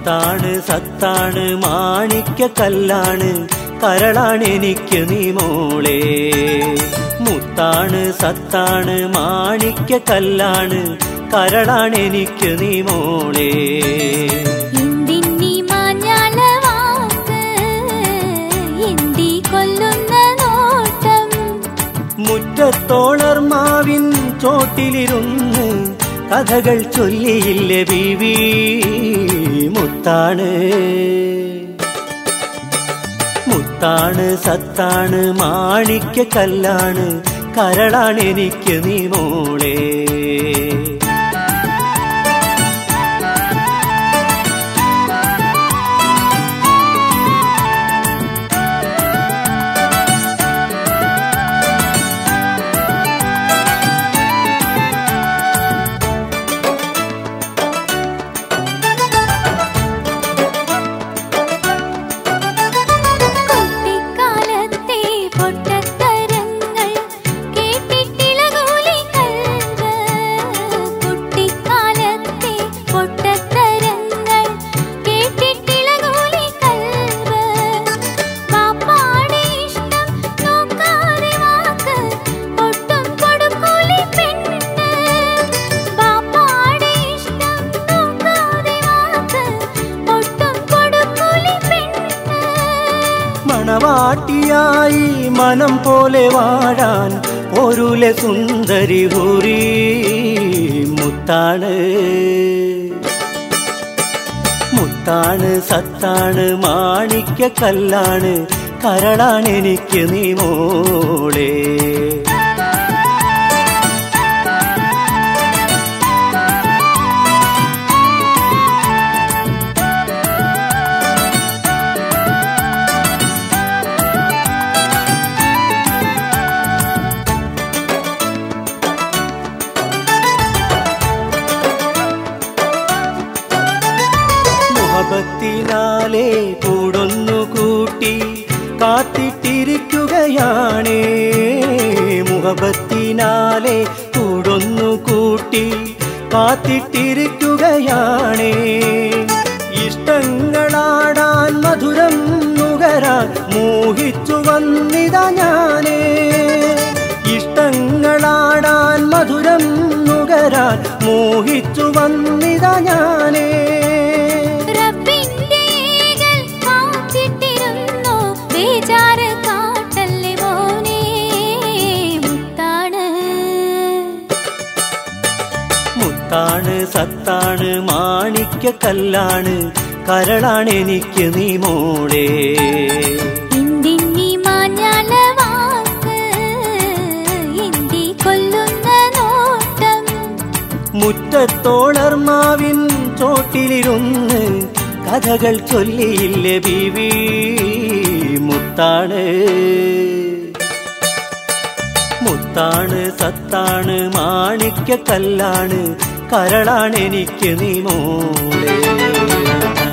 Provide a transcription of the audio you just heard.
മുത്താണ് സത്താണ് മാണിക്യ കല്ലാണ് കരളാണ് എനിക്ക് നീ മോളെ മുത്താണ് സത്താണ് മാണിക്യ കല്ലാണ് കരളാണ് എനിക്ക് നീ മോളെ എന്തിന്നീ മാഞ്ഞാള വാക്ക് എന്തി കൊല്ലുന്ന നോട്ടം മുറ്റത്തോളർമാവിൻ ചോട്ടിലിരുന്ന് കഥകൾ ചൊല്ലിയില്ലേ ബീവി മുത്താണ് മുത്താണ് സത്താണ് മാണിക്യ കല്ലാണ് കരളാണ് എനിക്ക് നീ മോളെ കുട്ടിക്കാലത്തെ പൊട്ടത്തരങ്ങൾ കേട്ടിട്ടിളകൂലി കൽവ് കുട്ടിക്കാലത്തെ പൊട്ടത്തരങ്ങൾ കേട്ടിട്ടിളകൂലി കൽവ് പാപ്പാടെ ഇഷ്ടം നോക്കാതെ വാക്ക് ഒട്ടും കൊടുക്കൂലി പെണ്ണ് പാപ്പാടെ ഇഷ്ടം നോക്കാതെ വാക്ക് ഒട്ടും കൊടുക്കൂലി പെണ്ണ് മണവാട്ടിയായി മനം പോലെ വാഴാൻ ഒരുലെ സുന്ദരി ഹൂറി മുത്താണ് മുത്താണ് സത്താണ് മാണിക്യ കല്ലാണ് കരളാണ് എനിക്ക് നീ മോളെ മുഹബത്തിനാലെ കൂടൊന്നു കൂട്ടി കാത്തിട്ടിരിക്കുകയാണേ മുഹബത്തിനാലെ കൂടൊന്നു കൂട്ടി കാത്തിട്ടിരിക്കുകയാണേ ഇഷ്ടങ്ങളാടാൻ മധുരം നുകരാൻ മോഹിച്ചു വന്നിതാ ഞാനേ ഇഷ്ടങ്ങളാടാൻ മധുരം നുകരാൻ മോഹിച്ചു വന്നിതാ ഞാനേ റബ്ബിന്റെ ഏകൽ കാത്തിട്ടിരുന്നു ബേജാറ് കാട്ടല്ലേ മോനെ മുത്താണ് മുത്താണ് സത്താണ് മാണിക്യ കല്ലാണ് കരളാണ് എനിക്ക് നീ മോളെ എന്തിന്നീ മാഞ്ഞാള വാക്ക് എന്തി കൊല്ലുന്ന നോട്ടം മുറ്റത്തോളർമാവിൻ ചോട്ടിലിരുന്ന് കഥകൾ ചൊല്ലിയില്ലേ ബീവി മുത്താണ് മുത്താണ് സത്താണ് മാണിക്യ കല്ലാണ് കരളാണ് എനിക്ക് നീ മോളെ